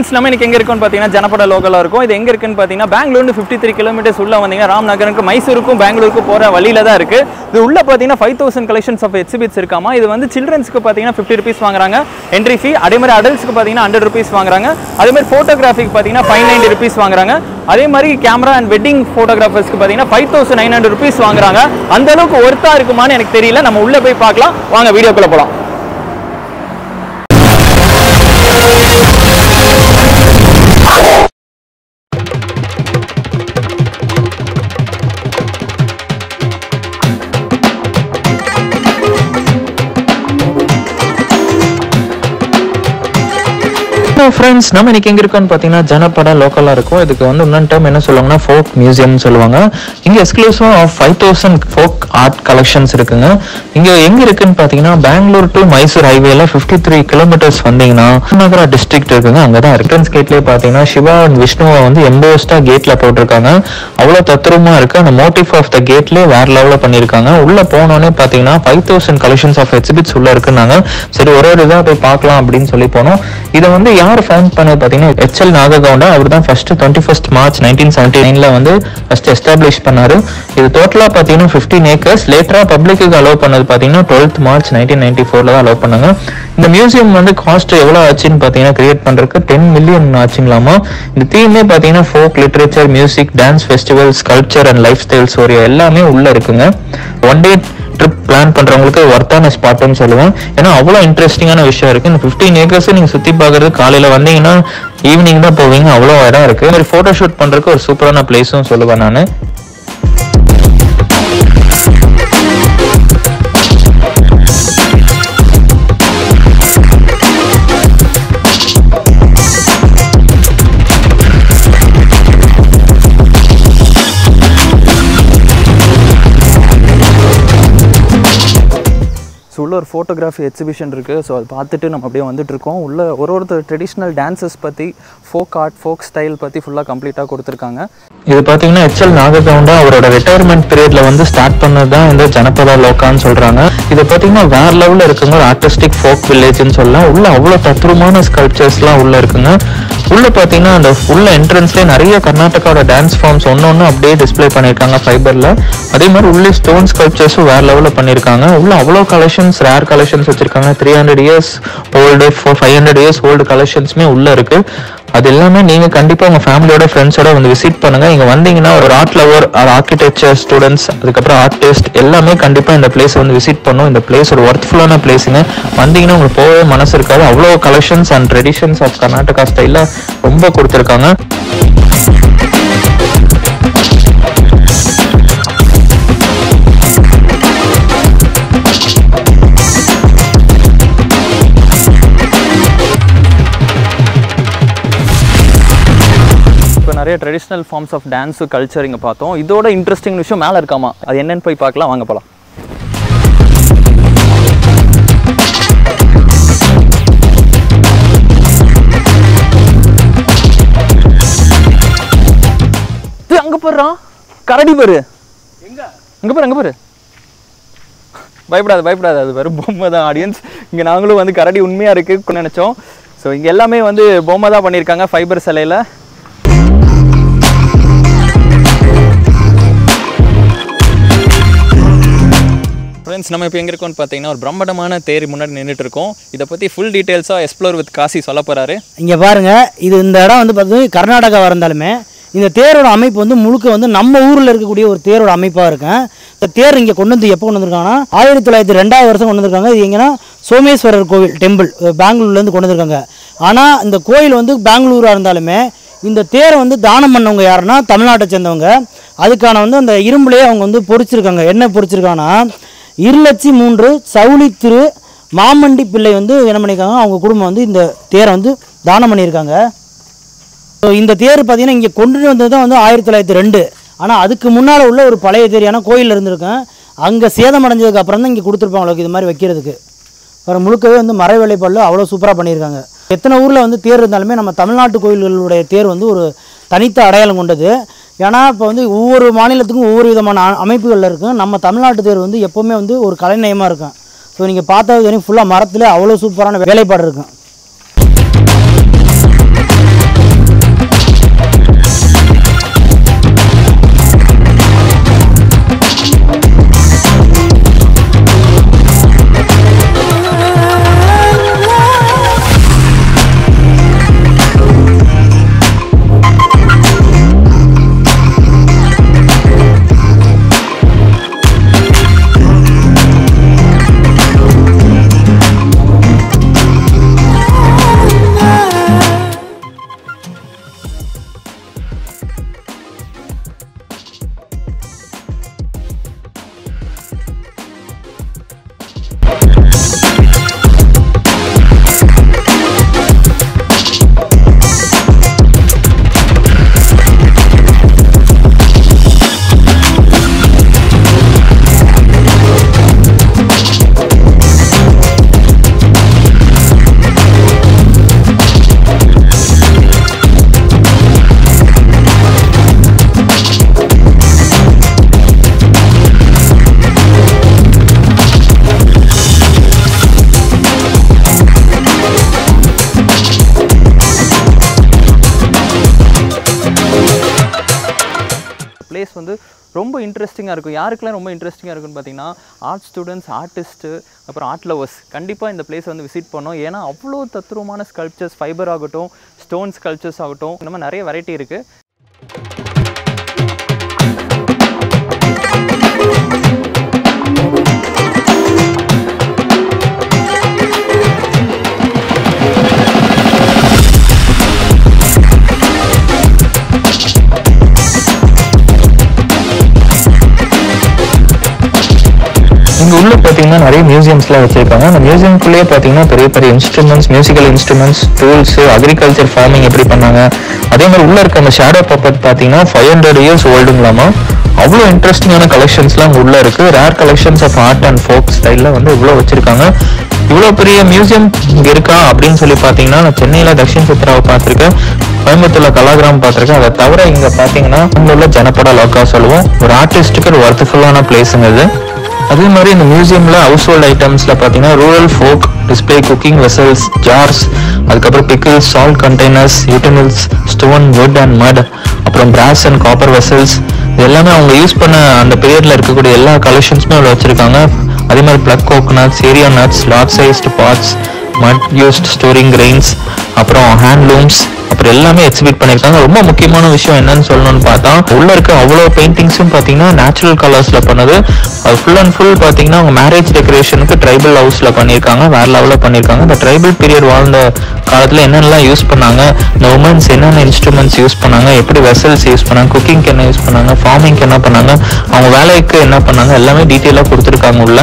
friends நம்ம இன்னைக்கு எங்கே இருக்குன்னு பார்த்தீங்கன்னா ஜனபட லோக்கலாக இருக்கும் இது எங்கே இருக்குன்னு பார்த்தீங்கன்னா பெங்களூர்னு ஃபிஃப்டி த்ரீ கிலோமீட்டர்ஸ் உள்ள வந்தீங்கன்னா ராம்நகருக்கு மைசூருக்கும் பெங்களூருக்கும் போகிற வழியில தான் இருக்குது இது உள்ள பார்த்தீங்கன்னா five thousand collections of exhibits இருக்காமா இது வந்து சில்ட்ரன்ஸ்க்கு பார்த்தீங்கன்னா ஃபிஃப்டி ருபீஸ் வாங்குறாங்க என்ட்ரி ஃபீ அதே மாதிரி அடல்ட்ஸ்க்கு பார்த்தீங்கன்னா ஹண்ட்ரட் ருபீஸ் வாங்குறாங்க அதே மாதிரி ஃபோட்டோகிராஃபிக்கு பார்த்தீங்கன்னா ஃபைவ் நைன்டி ருபீஸ் வாங்குறாங்க அதே மாதிரி கேமரா அண்ட் வெட்டிங் ஃபோட்டோகிராஃபர்ஸ்க்கு பார்த்தீங்கன்னா five thousand nine hundred rupees வாங்குறாங்க அந்த அளவுக்கு ஒர்த்தா இருக்குமான்னு எனக்கு தெரியல நம்ம உள்ள போய் பார்க்கலாம் வாங்க வீடியோக்குள்ள போகலாம் ஃப்ரெண்ட்ஸ் நம்ம இன்னைக்கு எங்க இருக்கோம்னு பார்த்தீங்கன்னா ஜனபட லோக்கலாக இருக்கும் இதுக்கு வந்து இன்னொரு டைம் என்ன சொல்லுவாங்கன்னா ஃபோக் மியூசியம்னு சொல்லுவாங்க இங்கே exclusive of five thousand folk art collections இருக்குங்க இங்கே எங்க இருக்குன்னு பார்த்தீங்கன்னா பெங்களூர் டு மைசூர் ஹைவேல ஃபிஃப்டி த்ரீ கிலோமீட்டர்ஸ் வந்தீங்கன்னா நகரா டிஸ்ட்ரிக்ட் இருக்குங்க அங்கே தான் ரிட்டர்ன்ஸ் கேட்லேயே பார்த்தீங்கன்னா சிவா அண்ட் விஷ்ணுவை வந்து எம்போஸ்டா கேட்ல போட்டிருக்காங்க அவ்வளோ தத்ரூபமா இருக்கு அந்த மோட்டிவ் ஆஃப் த கேட்லேயே வேற லெவலில் பண்ணியிருக்காங்க உள்ள போனோடனே பார்த்தீங்கன்னா five thousand collections of exhibits உள்ள இருக்குன்னாங்க சரி ஒரு ஒரு இதாக போய் பார்க்கலாம் அப்படின்னு சொல்லி போனோம் இதை வந்து யார் ஃபவுண்ட் பண்ணது பார்த்தீங்கன்னா எச்எல் நாககவுண்டா அவர் தான் first twenty first March nineteen seventy நைன்ல வந்து ஃபர்ஸ்ட் எஸ்டாப்ளிஷ் பண்ணாரு இது டோட்டலாக பார்த்தீங்கன்னா ஃபிஃப்டீன் ஏக்கர்ஸ் லேட்டரா பப்ளிக்கு அலோவ் பண்ணது பார்த்தீங்கன்னா டுவெல்த் மார்ச் நைன்டீன் நைன்டி ஃபோர்ல தான் அலோவ் பண்ணாங்க இந்த மியூசியம் வந்து காஸ்ட் எவ்வளோ ஆச்சுன்னு பார்த்தீங்கன்னா கிரியேட் பண்றதுக்கு டென் மில்லியன் ஆச்சுங்களாமா இந்த தீமே பார்த்தீங்கன்னா folk literature music dance festival sculpture and lifestyle story எல்லாமே உள்ள இருக்குங்க ஒன் டே ட்ரிப் பிளான் பண்றவங்களுக்கு ஒர்த்தான ஸ்பாட்னு சொல்லுவேன் ஏன்னா அவ்வளோ இன்ட்ரெஸ்டிங்கான விஷயம் இருக்கு இந்த ஃபிஃப்டீன் ஏக்கர்ஸ் நீங்க சுத்தி பார்க்கறது காலையில வந்தீங்கன்னா ஈவினிங் தான் போவீங்க அவ்வளோ இடம் இருக்கு ஒரு ஃபோட்டோ ஷூட் பண்றதுக்கு ஒரு சூப்பரான பிளேஸும் சொல்லுவேன் நான் ஸோ உள்ள ஒரு ஃபோட்டோகிராஃபி எக்ஸிபிஷன் இருக்குது ஸோ அது பார்த்துட்டு நம்ம அப்படியே வந்துட்டு இருக்கோம் உள்ள ஒரு ஒருத்தர் ட்ரெடிஷ்னல் டான்சஸ் பற்றி ஃபோக் ஆர்ட் ஃபோக் ஸ்டைல் பற்றி ஃபுல்லாக கம்ப்ளீட்டாக கொடுத்துருக்காங்க இது பாத்தீங்கன்னா எச்எல் நாககவுண்டா அவரோட ரிட்டையர்மெண்ட் பீரியட்ல வந்து ஸ்டார்ட் பண்ணது தான் இந்த ஜனபதா லோக்கான்னு சொல்றாங்க இது பாத்தீங்கன்னா வேற லெவல்ல இருக்குங்க ஒரு ஆர்டிஸ்டிக் ஃபோக் வில்லேஜ்னு சொல்லலாம் உள்ள அவ்வளவு தத்ரூபமான ஸ்கல்ப்சர்ஸ்லாம் உள்ள இருக்குங்க உள்ள பாத்தீங்கன்னா அந்த உள்ள என்ட்ரன்ஸ்லேயே நிறைய கர்நாடகாவோட டான்ஸ் ஃபார்ம்ஸ் ஒன்னொன்னு அப்படியே டிஸ்ப்ளே பண்ணியிருக்காங்க ஃபைபர்ல அதே மாதிரி உள்ளே ஸ்டோன் ஸ்கல்ப்சர்ஸும் வேற லெவல்ல பண்ணியிருக்காங்க உள்ள அவ்வளோ கலெக்ஷன்ஸ் ரேர் கலெக்ஷன்ஸ் வச்சிருக்காங்க three hundred years old five hundred years old கலெக்ஷன்ஸுமே உள்ள இருக்கு அது எல்லாமே நீங்க கண்டிப்பா உங்க ஃபேமிலியோட ஃப்ரெண்ட்ஸோட வந்து விசிட் பண்ணுங்க இங்க வந்தீங்கன்னா ஒரு ஆர்ட் லவர் ஒரு ஆர்கிடெக்சர் ஸ்டூடெண்ட்ஸ் அதுக்கப்புறம் ஆர்டிஸ்ட் எல்லாமே கண்டிப்பா இந்த பிளேஸ் வந்து விசிட் பண்ணும் இந்த பிளேஸ் ஒரு ஒர்த்ஃபுல்லான பிளேஸுங்க வந்தீங்கன்னா உங்களுக்கு போகவே மனசு இருக்காது அவ்வளோ collections and traditions of Karnataka ஸ்டைல ரொம்ப கொடுத்துருக்காங்க இப்போ நிறைய traditional forms of dance culture இங்கே பார்த்தோம் இதோட இன்ட்ரெஸ்டிங் விஷயம் மேலே இருக்காமா அது என்னன்னு போய் பார்க்கலாம் வாங்க போகலாம் அங்கே போடுறான் கரடி பாரு அங்கே பாரு அங்கே பாரு பயப்படாது பயப்படாது அது வெறும் பொம்மை தான் ஆடியன்ஸ் இங்கே நாங்களும் வந்து கரடி உண்மையாக இருக்குன்னு நினச்சோம் ஸோ இங்கே எல்லாமே வந்து பொம்மை தான் பண்ணியிருக்காங்க ஃபைபர் சிலையில் ஃப்ரெண்ட்ஸ் நம்ம இப்போ எங்கே இருக்கோம்னு பார்த்தீங்கன்னா ஒரு பிரம்மாண்டமான தேர் முன்னாடி நின்றுட்டு இருக்கோம் இதை பற்றி ஃபுல் டீட்டெயில்ஸாக எக்ஸ்ப்ளோர் வித் காசி சொல்ல போகிறாரு இங்கே பாருங்க இது இந்த இடம் வந்து பார்த்தீங்கன்னா கர்நாடகாவாக இருந்தாலுமே இந்த தேரோட அமைப்பு வந்து முழுக்க வந்து நம்ம ஊரில் இருக்கக்கூடிய ஒரு தேரோட அமைப்பாக இருக்கும் இந்த தேர் இங்கே கொண்டு வந்து எப்போ கொண்டு வந்திருக்காங்கன்னா ஆயிரத்தி தொள்ளாயிரத்தி ரெண்டாவது வருஷம் கொண்டு வந்திருக்காங்க இது எங்கன்னா சோமேஸ்வரர் கோவில் டெம்பிள் பெங்களூர்லேருந்து கொண்டு வந்திருக்காங்க ஆனால் இந்த கோயில் வந்து பெங்களூராக இருந்தாலுமே இந்த தேரை வந்து தானம் பண்ணவங்க யாருன்னா தமிழ்நாட்டை சேர்ந்தவங்க அதுக்கான வந்து அந்த இரும்புலேயே அவங்க வந்து பொறிச்சிருக்காங்க என்ன பொறிச்சிருக்காங்கன்னா இருலட்சி மூன்று சவுளி திரு மாமண்டி பிள்ளை வந்து என்ன பண்ணியிருக்காங்க அவங்க குடும்பம் வந்து இந்த தேரை வந்து தானம் பண்ணியிருக்காங்க ஸோ இந்த தேர் பார்த்தீங்கன்னா இங்கே கொண்டு வந்தது தான் வந்து ஆயிரத்தி தொள்ளாயிரத்தி ரெண்டு ஆனால் அதுக்கு முன்னால் உள்ள ஒரு பழைய தேர் ஏன்னா கோயிலில் இருந்திருக்கேன் அங்கே சேதமடைஞ்சதுக்கு அப்புறம் தான் இங்கே கொடுத்துருப்பாங்க அவங்களுக்கு இது மாதிரி வைக்கிறதுக்கு வேறு முழுக்கவே வந்து மர வேலைப்பாடில் அவ்வளோ சூப்பராக பண்ணியிருக்காங்க எத்தனை ஊரில் வந்து தேர் இருந்தாலுமே நம்ம தமிழ்நாட்டு கோயில்களுடைய தேர் வந்து ஒரு தனித்த அடையாளம் கொண்டது ஏன்னா இப்போ வந்து ஒவ்வொரு மாநிலத்துக்கும் ஒவ்வொரு விதமான அ- அமைப்புகள் இருக்கும் நம்ம தமிழ்நாட்டு தேர் வந்து எப்போவுமே வந்து ஒரு கலைநயமாக இருக்கும் ஸோ நீங்கள் பார்த்தா தெரியும் ஃபுல்லாக மரத்தில் அவ்வளோ சூப்பரான வேலைப்பாடு இருக்கும் வந்து ரொம்ப இன்ட்ரெஸ்டிங்காக இருக்கும் யாருக்கெல்லாம் ரொம்ப இன்ட்ரெஸ்டிங்காக இருக்குன்னு பார்த்தீங்கன்னா ஆர்ட் ஸ்டூடெண்ட்ஸ் ஆர்டிஸ்ட்டு அப்புறம் ஆர்ட் லவர்ஸ் கண்டிப்பாக இந்த பிளேஸ் வந்து விசிட் பண்ணோம் ஏன்னா அவ்வளோ தத்துரூபமான ஸ்கல்ப்சர்ஸ் ஃபைபர் ஆகட்டும் ஸ்டோன் ஸ்கல்ப்சர்ஸ் ஆகட்டும் இந்த மாதிரி நிறைய வெரைட்டி இருக்குது இங்க உள்ள பாத்தீங்கன்னா நிறைய மியூசியம்ஸ்லாம் வச்சிருக்காங்க அந்த மியூசியம்குள்ளேயே பாத்தீங்கன்னா பெரிய பெரிய instruments musical instruments tools agriculture farming எப்படி பண்ணாங்க அதே மாதிரி உள்ள இருக்க அந்த ஷேடோ பப்பட் பாத்தீங்கன்னா ஃபைவ் ஹண்ட்ரட் இயர்ஸ் ஓல்டுங்களாமா அவ்வளோ இன்ட்ரெஸ்டிங்கான கலெக்ஷன்ஸ்லாம் உள்ள இருக்கு rare collections of art and folk ஸ்டைலில் வந்து இவ்வளோ வச்சிருக்காங்க இவ்வளோ பெரிய மியூசியம் இங்க இருக்கா அப்படின்னு சொல்லி பார்த்தீங்கன்னா நான் சென்னையில தக்ஷின் சித்ராவை பார்த்துருக்கேன் கோயம்புத்தூர்ல கலாகிராம் பார்த்துருக்கேன் அதை தவிர இங்க பார்த்தீங்கன்னா இங்க உள்ள ஜனப்பட லோக்கா சொல்லுவோம் ஒரு ஆர்டிஸ்ட்டுக்கு ஒரு ஒர்த்ஃபுல்லான பிளேஸுங்க இது அதே மாதிரி இந்த மியூசியம்ல ஹவுஸ் ஹோல்ட் ஐட்டம்ஸ்ல பாத்தீங்கன்னா rural folk display cooking vessels jars அதுக்கப்புறம் pickles salt containers utensils stone wood and mud அப்புறம் brass அண்ட் காப்பர் வெசல்ஸ் இது எல்லாமே அவங்க யூஸ் பண்ண அந்த பீரியட்ல இருக்கக்கூடிய எல்லா கலெக்ஷன்ஸுமே உள்ள வச்சிருக்காங்க அதே மாதிரி black coconuts areca nuts large sized pots mud used storing grains அப்புறம் ஹேண்ட்லூம்ஸ் அப்புறம் எல்லாமே எக்ஸிபிட் பண்ணியிருக்காங்க ரொம்ப முக்கியமான விஷயம் என்னன்னு சொல்லணும்னு பார்த்தா உள்ள இருக்க அவ்வளோ பெயிண்டிங்ஸும் பார்த்தீங்கன்னா நேச்சுரல் கலர்ஸ்ல பண்ணது அது ஃபுல் அண்ட் ஃபுல் பார்த்தீங்கன்னா அவங்க மேரேஜ் டெக்கரேஷனுக்கு ட்ரைபல் ஹவுஸ்ல பண்ணியிருக்காங்க வேற லெவலில் பண்ணியிருக்காங்க இந்த ட்ரைபல் பீரியட் வாழ்ந்த காலத்தில் என்னென்னலாம் யூஸ் பண்ணாங்க இந்த உமன்ஸ் என்னென்ன இன்ஸ்ட்ருமெண்ட்ஸ் யூஸ் பண்ணாங்க எப்படி வெசல்ஸ் யூஸ் பண்ணாங்க குக்கிங்க்கு என்ன யூஸ் பண்ணாங்க ஃபார்மிங்க்கு என்ன பண்ணாங்க அவங்க வேலைக்கு என்ன பண்ணாங்க எல்லாமே டீட்டெயிலாக கொடுத்துருக்காங்க உள்ள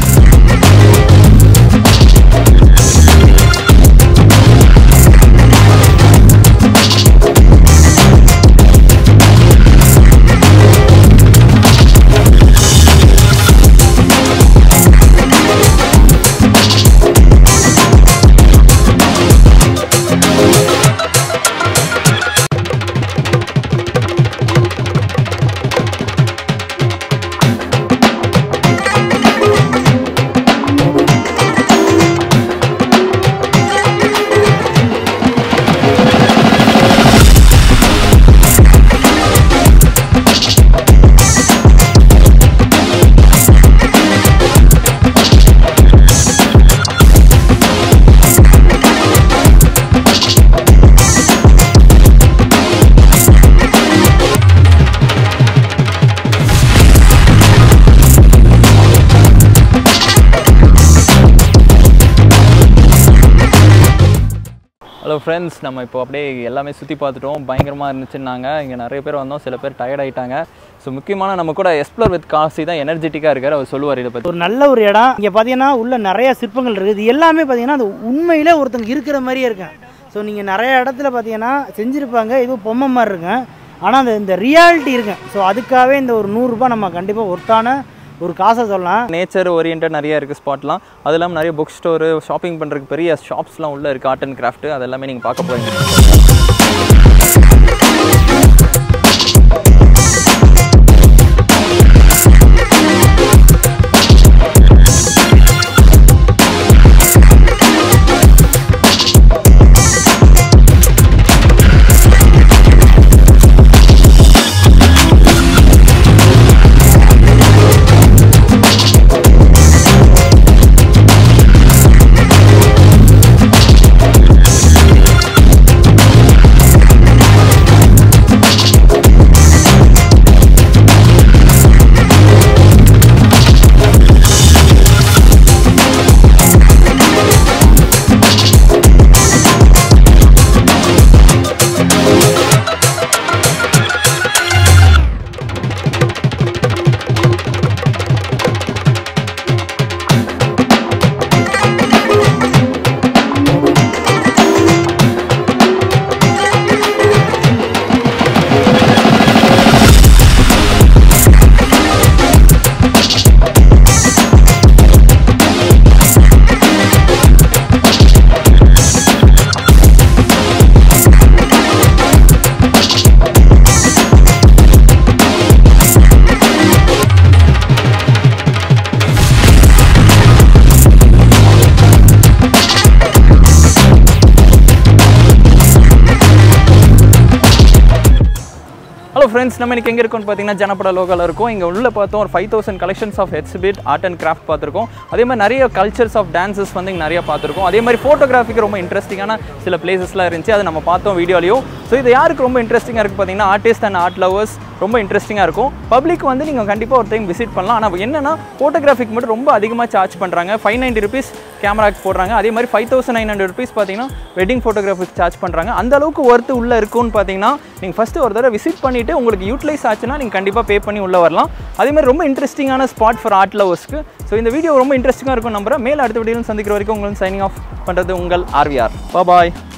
ஹலோ ஃப்ரெண்ட்ஸ் நம்ம இப்போ அப்படியே எல்லாமே சுற்றி பார்த்துட்டோம் பயங்கரமாக இருந்துச்சுன்னாங்க இங்கே நிறைய பேர் வந்தோம் சில பேர் டயர்ட் ஆயிட்டாங்க ஸோ முக்கியமான நம்ம கூட எக்ஸ்ப்ளோர் வித் காசி தான் எனர்ஜெட்டிக்காக இருக்கார் அவர் சொல்லுவார் இதை பற்றி ஒரு நல்ல ஒரு இடம் இங்கே பார்த்தீங்கன்னா உள்ள நிறைய சிற்பங்கள் இருக்குது இது எல்லாமே பார்த்தீங்கன்னா அது உண்மையிலே ஒருத்தங்க இருக்கிற மாதிரியே இருக்கும் ஸோ நீங்கள் நிறைய இடத்துல பார்த்தீங்கன்னா செஞ்சுருப்பாங்க இது பொம்மை மாதிரி இருக்கும் ஆனால் அந்த இந்த ரியாலிட்டி இருக்கும் ஸோ அதுக்காகவே இந்த ஒரு நூறுரூபா நம்ம கண்டிப்பாக ஒர்த்தான ஒரு காசை சொல்லலாம் நேச்சர் ஓரியன்ட் நிறைய இருக்குது ஸ்பாட்லாம் அது இல்லாமல் நிறைய புக் ஸ்டோரு ஷாப்பிங் பண்ணுறதுக்கு பெரிய ஷாப்ஸ்லாம் உள்ளே இருக்குது ஆர்ட் அண்ட் கிராஃப்ட் அது எல்லாமே நீங்கள் பார்க்க போகிறீங்க ஃப்ரெண்ட்ஸ் நம்ம இன்னைக்கு எங்கே இருக்கோம்னு பார்த்தீங்கன்னா ஜனப்பட லோகலில் இருக்கும் இங்கே உள்ள பார்த்தோம் ஒரு five thousand collections of exhibit art and craft பார்த்துருக்கோம் அதே மாதிரி நிறைய கல்ச்சர்ஸ் ஆஃப் டான்சஸ் வந்து இங்கே நிறைய பார்த்துருக்கோம் அதே மாதிரி ஃபோட்டோகிராஃபிக்கு ரொம்ப இன்ட்ரெஸ்டிங்கான சில பிளேசஸ்லாம் இருந்துச்சு அதை நம்ம பார்த்தோம் வீடியோலையும் ஸோ இது யாருக்கு ரொம்ப இன்ட்ரெஸ்டிங்காக இருக்குது பார்த்தீங்கன்னா ஆர்டிஸ்ட் அண்ட் ஆர்ட் லவர்ஸ் ரொம்ப இன்ட்ரெஸ்டிங்காக இருக்கும் பப்ளிக் வந்து நீங்கள் கண்டிப்பாக ஒரு டைம் விசிட் பண்ணலாம் ஆனால் என்னன்னா ஃபோட்டோகிராஃபிக்கு மட்டும் ரொம்ப அதிகமாக சார்ஜ் பண்ணுறாங்க ஃபைவ் நைன்ட்டி ருபீஸ் கேமராக்கு போடுறாங்க அதே மாதிரி five thousand nine hundred rupees பார்த்தீங்கன்னா வெட்டிங் ஃபோட்டோகிராஃபிக்கு சார்ஜ் பண்ணுறாங்க அந்த அளவுக்கு ஒர்த்து உள்ளே இருக்கும்னு பார்த்தீங்கன்னா நீங்கள் ஃபஸ்ட்டு ஒரு தடவை விசிட் பண்ணிவிட்டு உங்களுக்கு யூட்டிலைஸ் ஆச்சுன்னா நீங்கள் கண்டிப்பாக பே பண்ணி உள்ளே வரலாம் அதே மாதிரி ரொம்ப இன்ட்ரெஸ்டிங்கான ஸ்பாட் ஃபார் ஆர்ட் லவர்ஸ்க்கு ஸோ இந்த வீடியோ ரொம்ப இன்ட்ரெஸ்டிங்காக இருக்கும் நம்புறேன் மேல் அடுத்த வீடியோவில் சந்திக்கிற வரைக்கும் உங்களுக்கு சைனிங் ஆஃப் பண்ணுறது உங்கள் ஆர்விஆர் பாய்